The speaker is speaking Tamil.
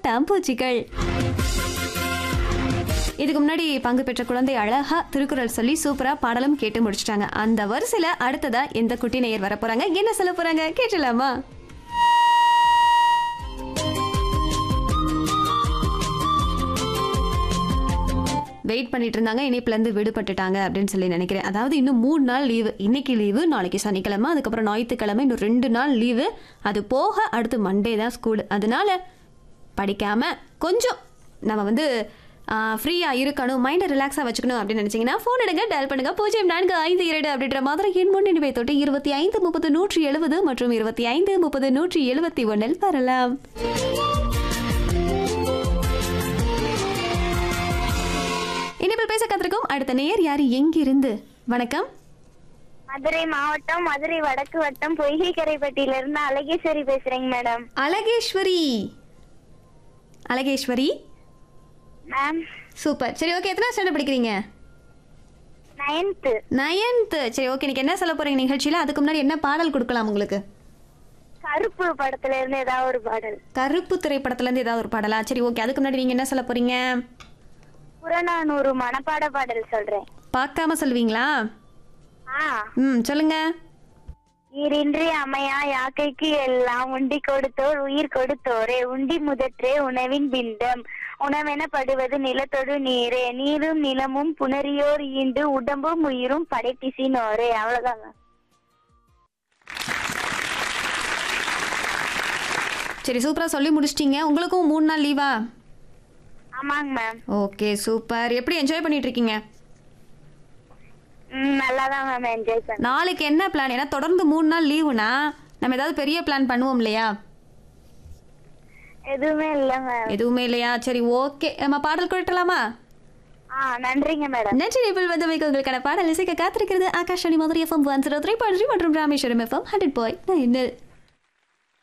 பட்டாம்பூச்சிகள் இதுக்கு முன்னாடி பங்கு பெற்ற குழந்தை அழகா திருக்குறள் சொல்லி சூப்பரா பாடலும் கேட்டு முடிச்சிட்டாங்க அந்த வரிசையில அடுத்ததா எந்த குட்டி நேயர் வர போறாங்க என்ன சொல்ல போறாங்க கேட்டலாமா வெயிட் பண்ணிட்டு இருந்தாங்க இணைப்புல இருந்து விடுபட்டுட்டாங்க அப்படின்னு சொல்லி நினைக்கிறேன் அதாவது இன்னும் மூணு நாள் லீவு இன்னைக்கு லீவு நாளைக்கு சனிக்கிழமை அதுக்கப்புறம் ஞாயிற்றுக்கிழமை இன்னும் ரெண்டு நாள் லீவு அது போக அடுத்து மண்டே தான் ஸ்கூல் அதனால படிக்காம கொஞ்சம் நம்ம வந்து ஃப்ரீயாக இருக்கணும் மைண்டை ரிலாக்ஸாக வச்சுக்கணும் அப்படின்னு நினச்சிங்கன்னா ஃபோன் எடுங்க டயல் பண்ணுங்க பூஜ்ஜியம் நான்கு ஐந்து இரண்டு அப்படின்ற மாதிரி எண் முன்னணி தொட்டு இருபத்தி ஐந்து முப்பது நூற்றி எழுபது மற்றும் இருபத்தி ஐந்து முப்பது நூற்றி எழுபத்தி ஒன்றில் வரலாம் இனிப்பில் பேச கத்திருக்கும் அடுத்த நேயர் யார் எங்கிருந்து வணக்கம் மதுரை மாவட்டம் மதுரை வடக்கு வட்டம் பொய்கைக்கரைப்பட்டியில இருந்து அழகேஸ்வரி பேசுறேங்க madam Alageswari Alageswari ma'am super சரி ஓகே எத்தனை ஸ்டாண்டர்ட் படிக்கிறீங்க நைன்த்து நயன்த்து சரி ஓகே இன்னைக்கு என்ன சொல்ல போறீங்க நிகழ்ச்சியில அதுக்கு முன்னாடி என்ன பாடல் கொடுக்கலாம் உங்களுக்கு கருப்பு படத்துல இருந்து ஏதாவது ஒரு பாடல் கருப்பு திரைப்படத்துல இருந்து ஏதாவது ஒரு பாடலா சரி ஓகே அதுக்கு முன்னாடி நீங்க என்ன சொல்ல போறீங்க புறநானூறு மனப்பாட பாடல் சொல்றேன் பார்க்காம சொல்லுவீங்களா ஆ ம் சொல்லுங்க நீரின்றி அமையா யாக்கைக்கு எல்லாம் உண்டி கொடுத்தோர் உயிர் கொடுத்தோரே உண்டி முதற்றே உணவின் பிண்டம் உணவெனப்படுவது நிலத்தொடு நீரே நீரும் நிலமும் புணரியோர் ஈண்டு உடம்பும் உயிரும் படைப்பிசினோரே அவ்வளவுதான் மேம் சரி சூப்பரா சொல்லி முடிச்சிட்டீங்க உங்களுக்கும் மூணு நாள் லீவா ஆமாங்க மேம் ஓகே சூப்பர் எப்படி என்ஜாய் பண்ணிட்டு இருக்கீங்க ம் நல்லாதான் மேம் என்ஜாய் பண்ணேன் நாளைக்கு என்ன பிளான் ஏன்னா தொடர்ந்து மூணு நாள் லீவுனா நம்ம ஏதாவது பெரிய பிளான் பண்ணுவோம் இல்லையா எதுவுமே இல்ல மேம் எதுவுமே இல்லையா சரி ஓகே நம்ம பாடல் கொடுக்கலாமா ஆ நன்றிங்க மேடம் நன்றி நிபிள் வந்து வைக்க உங்களுக்கான பாடல் இசைக்க காத்திருக்கிறது Akash Madurai FM one zero three மற்றும் ராமேஸ்வரம் எஃப்எம் ஹண்ட்ரட் பாய் நைன்